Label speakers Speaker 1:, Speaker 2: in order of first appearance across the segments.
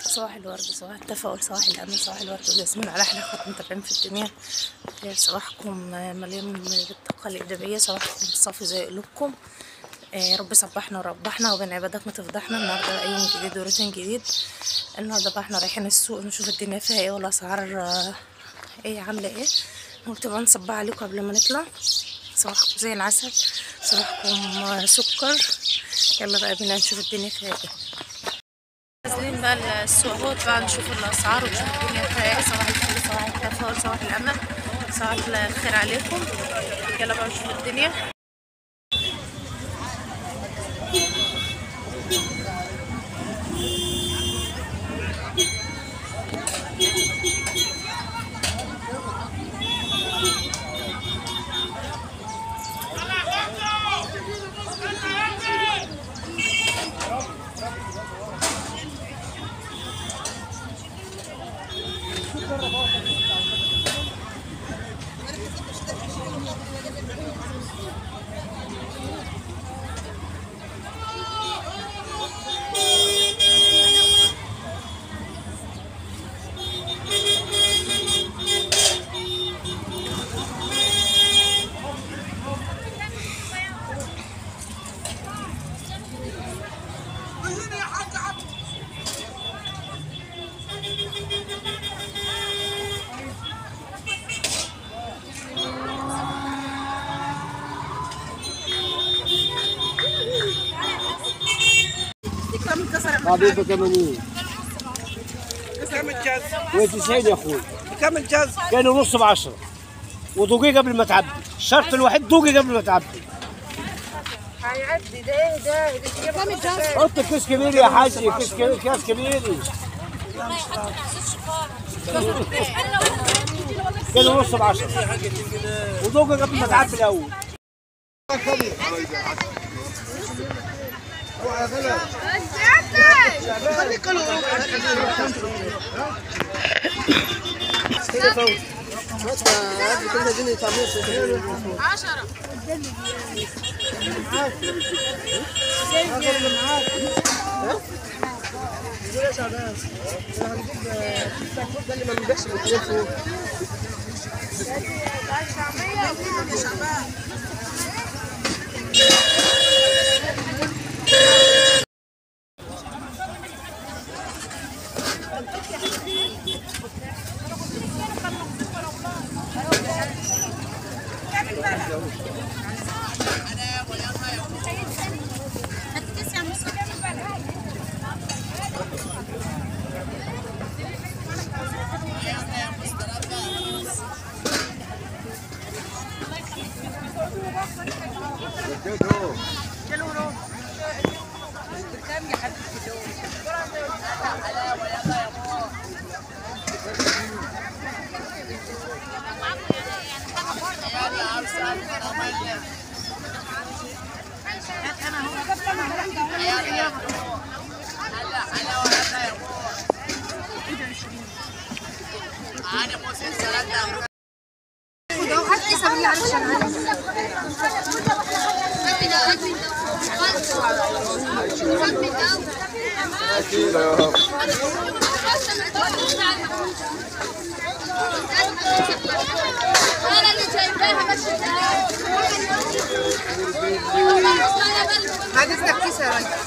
Speaker 1: صباح الورد صباح التفاؤل صباح الأمل صباح الورد والياسمين على أحلى خط متابعين في الدنيا صباحكم مليان بالطاقة الإيجابية صباحكم صافي زي قلوبكم يا رب صبحنا وربحنا وبين عبادك ما تفضحنا النهارده يوم جديد وروتين جديد النهارده بقى احنا رايحين السوق نشوف الدنيا فيها ايه والاسعار آه، ايه عامله ايه وبتبقى نصبح عليكم قبل ما نطلع صباحكم زي العسل صباحكم آه، سكر يلا بقى بينا نشوف الدنيا فيها ايه نازلين بقى السوق اهوت بقى نشوف الاسعار ونشوف الدنيا فيها ايه صباح الخير صباح التفاؤل صباح الامل صباح الخير عليكم يلا بقى نشوف الدنيا
Speaker 2: حبيبي 80
Speaker 3: كم الجاز؟
Speaker 2: و90 يا اخوي
Speaker 3: كم الجاز؟
Speaker 2: كانوا نص ب 10 ودوقي قبل ما تعبي الشرط الوحيد دوقي قبل ما تعبي
Speaker 4: هيعدي ده ايه ده ده كام الجاز
Speaker 2: حط كيس كبير يا حاجي كيس كبير كاس كبير كانوا نص ب 10 ودوقي قبل ما تعبي الاول
Speaker 4: هات كيسه بالله عليك عشان عايز
Speaker 5: انا اللي جايباها بس
Speaker 4: عايز لك كيسه يا راجل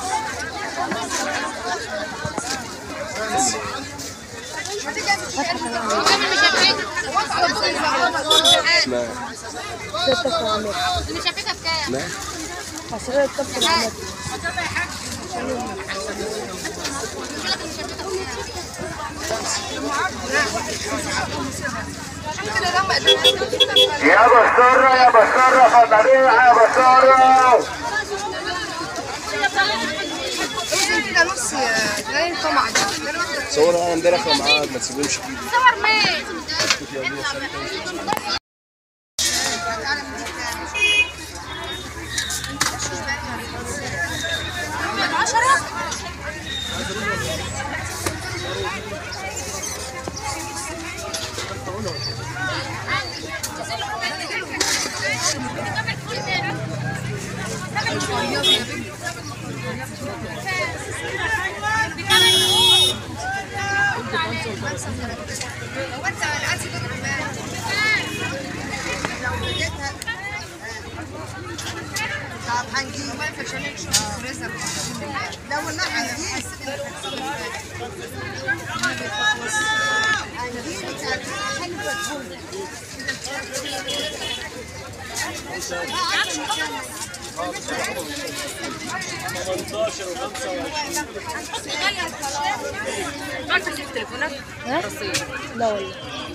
Speaker 5: مش هفيدها بكام؟
Speaker 6: يا بسرة يا بسرة فضليع يا بسرة
Speaker 4: كده نص غير طمع
Speaker 7: صور انا امبارح معاك ما تسيبهمش كده
Speaker 5: صور مين؟
Speaker 4: هو انت العدس ده طب هنجيب ما فشلتش لا والله هنجيب
Speaker 1: لا والله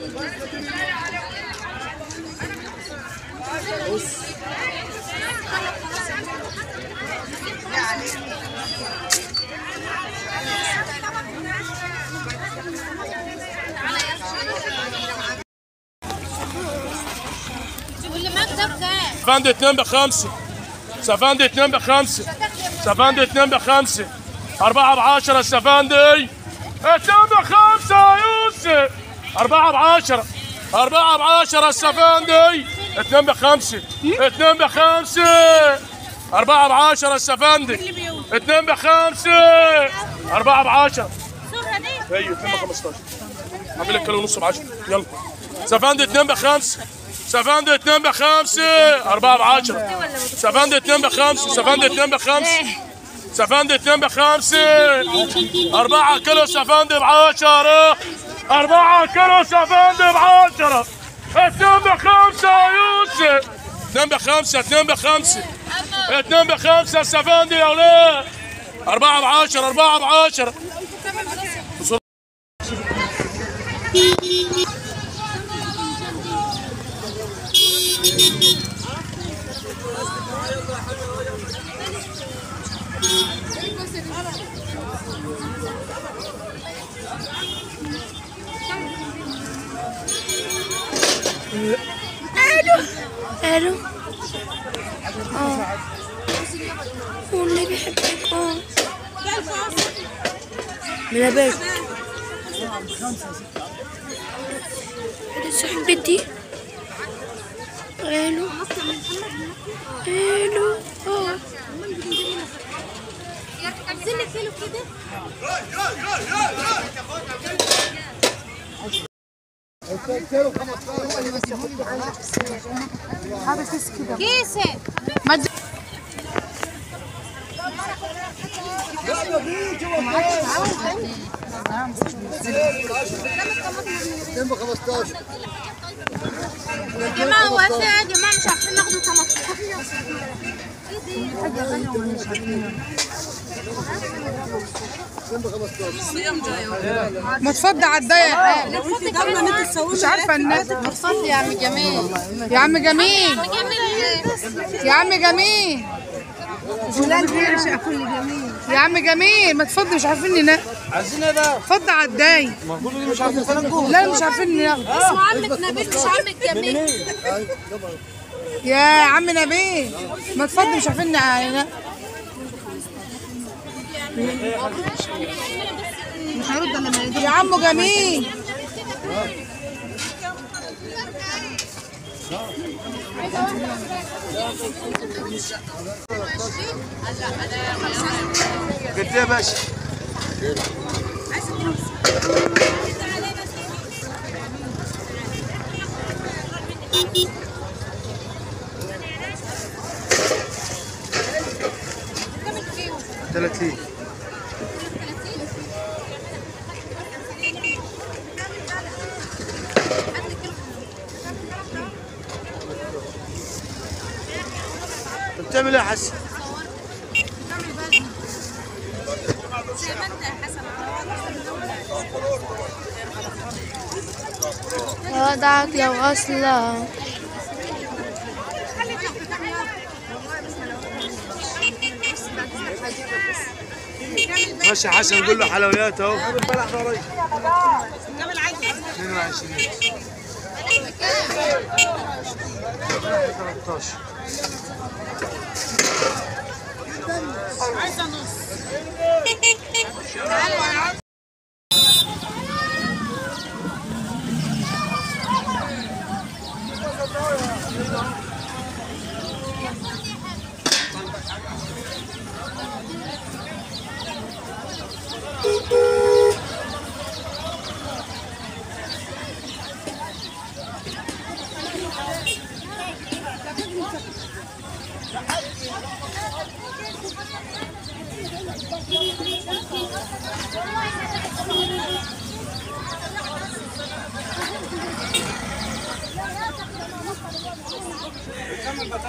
Speaker 5: واللي معاك ده بكام؟
Speaker 8: سفند اتنين بخمسة سفند اتنين بخمسة سفند اتنين بخمسة أربعة بعشرة سفندي اتنين بخمسة يا يوسف أربعة بعشرة أربعة بعشرة سفندي اتنين بخمسة اتنين بخمسة أربعة بعشرة السفندي اتنين بخمسة أربعة بعشرة ايوه اتنين بخمستاشر عامل لك كيلو ونص بعشرة يلا سفندي اتنين بخمسة سفندي اتنين بخمسة أربعة بعشرة سفندي اتنين بخمسة سفندي اتنين بخمسة سفندي اتنين بخمسة أربعة كيلو سفندي بعشرة أربعة كيلو سفندي بعشرة اتنين بخمسة يا يوسف اتنين بخمسة اتنين بخمسة اتنين بخمسة سفندي يا ولاد أربعة بعشرة أربعة بعشرة
Speaker 9: الو اه واللي بيحبك اه من البيت صاحبتي الو الو اه
Speaker 5: عايزين لك كيلو كده كيسه يا جماعه هو إيه يا جماعه مش عارفين ناخدوا
Speaker 4: ما تفضي على الضيق مش عارفه الناس
Speaker 5: صلي يا عم جميل
Speaker 4: يا عم جميل
Speaker 5: جميل
Speaker 4: يا عم جميل يا عم جميل ما تفضي مش عارفين ننام
Speaker 2: عايزين ايه ده؟
Speaker 4: فضي على الداي
Speaker 2: المفروض دي مش عارفين تنجوا
Speaker 4: لا مش عارفين ننام
Speaker 5: اسمه عمك نبيل مش عمك جميل
Speaker 4: يا عم نبيل ما تفضي مش عارفين ننام يا عم جميل
Speaker 7: قلت يا باشا ثلاثين بتعمل ايه يا حسن؟
Speaker 9: وضعك لو أصلا
Speaker 7: ماشي يا حسن قول له حلويات اهو 22
Speaker 9: اه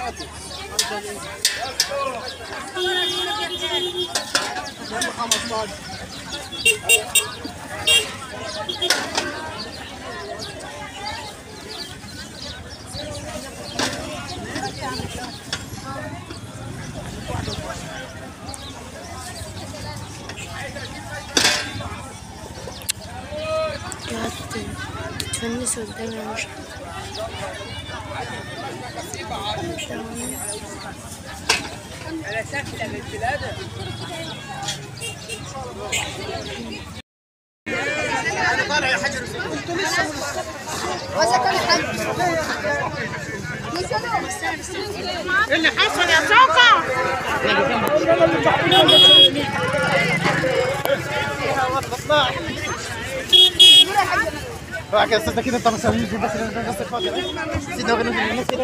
Speaker 9: قاعد تتفنس قدامي مش
Speaker 5: اللي حصل يا سوكا
Speaker 2: راح يا استاذ كده انت مسوي بس قصدك فاضي سيدنا غنى الناس كده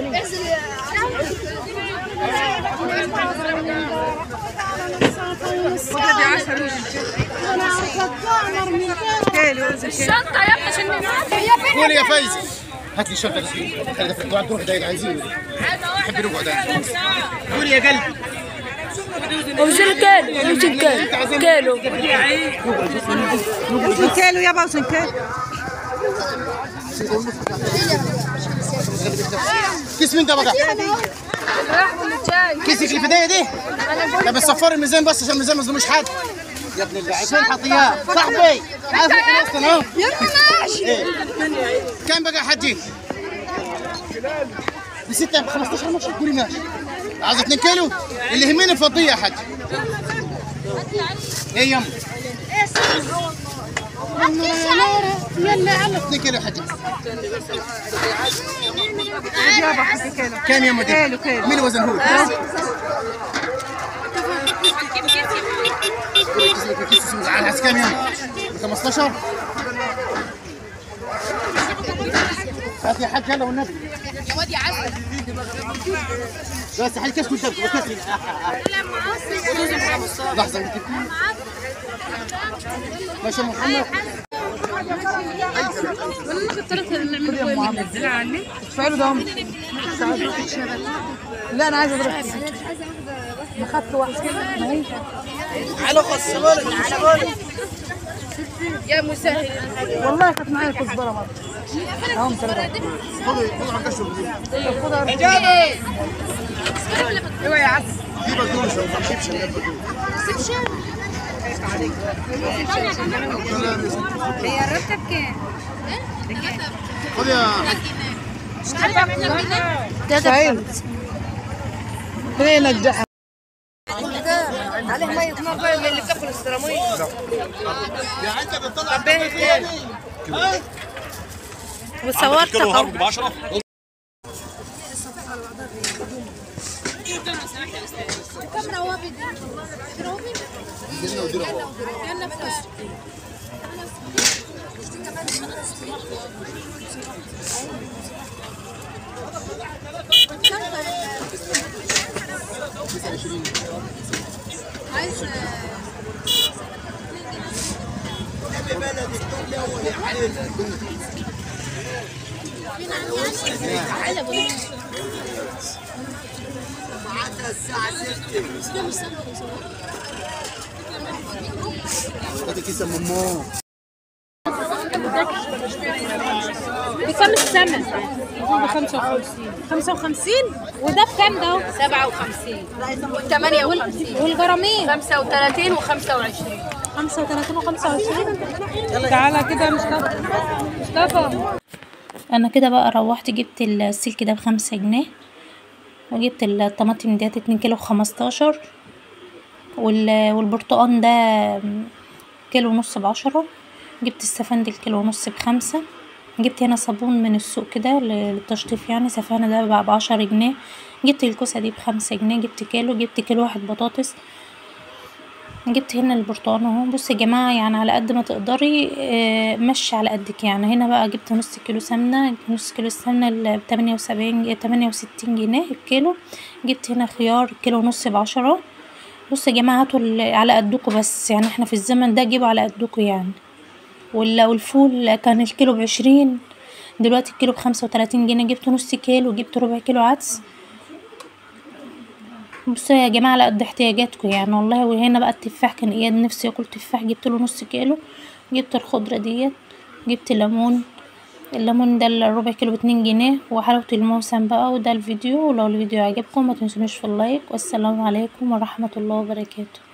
Speaker 5: الشنطة يا ابني عشان ننام.
Speaker 2: قول يا فايز هات لي الشنطه دي خلي في القعد تروح دايق عايزين نحب نقعد قول يا قلبي
Speaker 9: وزن كيلو وزن كيلو كيلو
Speaker 4: كيلو يابا وسن كيلو
Speaker 2: كيس من ده بقى كيسك اللي في ايديا دي لا بس صفر الميزان بس عشان الميزان ما يظلمش حد يا ابن اللعيب فين حطياه صاحبي عارف اصلا اهو إيه. كم بقى حجي بستة ب 15 ماشي قولي ماشي عايز 2 كيلو اللي يهمني فضيه يا حاج ايه يما يلا يلا 2 كيلو يا حاج
Speaker 4: يابا حطي كيلو
Speaker 2: كم يما دي
Speaker 4: كيلو كيلو
Speaker 2: مين وزن هو على حس كم يوم 15 هات يا حاج يلا والنبي
Speaker 5: يا واد يا عسل
Speaker 2: بس حل كاس قدامك وكاس لحظه يمكن. ماشي يا محمد
Speaker 4: فعلوا ده لا انا عايزه اضرب ما خدت واحد
Speaker 3: على خصبالك خصبالك
Speaker 5: يا مسهل
Speaker 4: والله كانت معايا كزبره مره اهم ثلاثه
Speaker 5: ايه
Speaker 4: ايوه يا عسل هي الرتب كام؟
Speaker 2: خذ يا حاج
Speaker 4: شايل فين الجحا عليه ميه نار بقى من اللي بتاكل السيراميك طب ايه تاني؟
Speaker 1: وصورت اهو
Speaker 2: هذا كيس ماما
Speaker 5: بكم الثمن؟ ب 55 55 وده بكام ده؟ 57 58 والجرامين 35 و25 35 و25
Speaker 4: تعالى كده مصطفى مصطفى
Speaker 1: انا كده بقى روحت جبت السلك ده بخمسة جنيه وجبت الطماطم ديت اتنين كيلو خمستاشر وال- والبرتقان ده كيلو ونص بعشرة جبت السفندل كيلو ونص بخمسة جبت هنا صابون من السوق كده للتشطيف يعني سفانة ده بقى بعشرة جنيه جبت الكوسة دي بخمسة جنيه جبت كيلو جبت كيلو واحد بطاطس جبت هنا البرتقال اهو بصوا يا جماعه يعني على قد ما تقدري آه، مشي على قدك يعني هنا بقى جبت نص كيلو سمنه نص كيلو السمنه ال 78 68 جنيه الكيلو جبت هنا خيار كيلو ونص بعشرة بصوا يا جماعه هاتوا ال- على قدكم بس يعني احنا في الزمن ده جيبوا على قدكم يعني وال- والفول كان الكيلو بعشرين دلوقتي الكيلو بخمسة وتلاتين جنيه جبت نص كيلو جبت ربع كيلو عدس بصوا يا جماعة على قد احتياجاتكم يعني والله وهنا بقى التفاح كان اياد نفسي اكل تفاح جبت له نص كيلو جبت الخضرة ديت جبت ليمون الليمون ده الربع كيلو باتنين جنيه وحلاوة الموسم بقى وده الفيديو ولو الفيديو عجبكم ما تنسونيش في اللايك والسلام عليكم ورحمة الله وبركاته